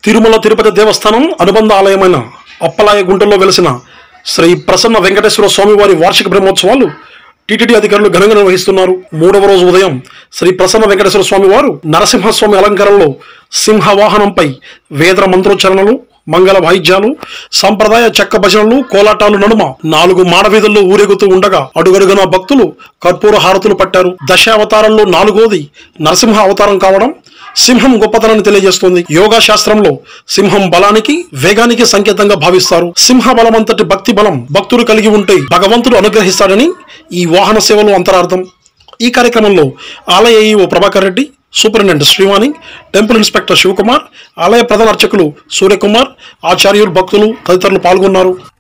తిరుమల తిరుపతి దేవస్థానం అనుబంధ ఆలయమైన అప్పలాయ గుంటలో వెలిసిన శ్రీ ప్రసన్న వెంకటేశ్వర స్వామివారి వార్షిక బ్రహ్మోత్సవాలు టీటీడీ అధికారులు ఘనంగా నిర్వహిస్తున్నారు మూడవ రోజు ఉదయం శ్రీ ప్రసన్న వెంకటేశ్వర స్వామి వారు నరసింహస్వామి అలంకారంలో సింహ వాహనంపై వేద మంత్రోచ్చరణలు మంగళ వాయిద్యాలు సంప్రదాయ చెక్క భజనలు కోలాటాలు నడుమ నాలుగు మాడవీధుల్లో ఊరేగుతూ ఉండగా అడుగడుగున భక్తులు కర్పూర హారతులు పట్టారు దశావతారంలో నాలుగోది నరసింహ అవతారం కావడం సింహం గొప్పతనాన్ని తెలియజేస్తుంది యోగా శాస్త్రంలో సింహం బలానికి వేగానికి సంకేతంగా భావిస్తారు సింహ బలమంతటి భక్తి బలం భక్తుడు కలిగి ఉంటే భగవంతుడు అనుగ్రహిస్తాడని ఈ వాహన సేవలు అంతరార్థం ఈ కార్యక్రమంలో ఆలయ EO Prabhakar Reddy superintendent Srivani temple inspector Sivakumar ఆలయ ప్రధాన అర్చకులు సూర్యకుమార్ ఆచార్యులు భక్తులు తదితరులు పాల్గొన్నారు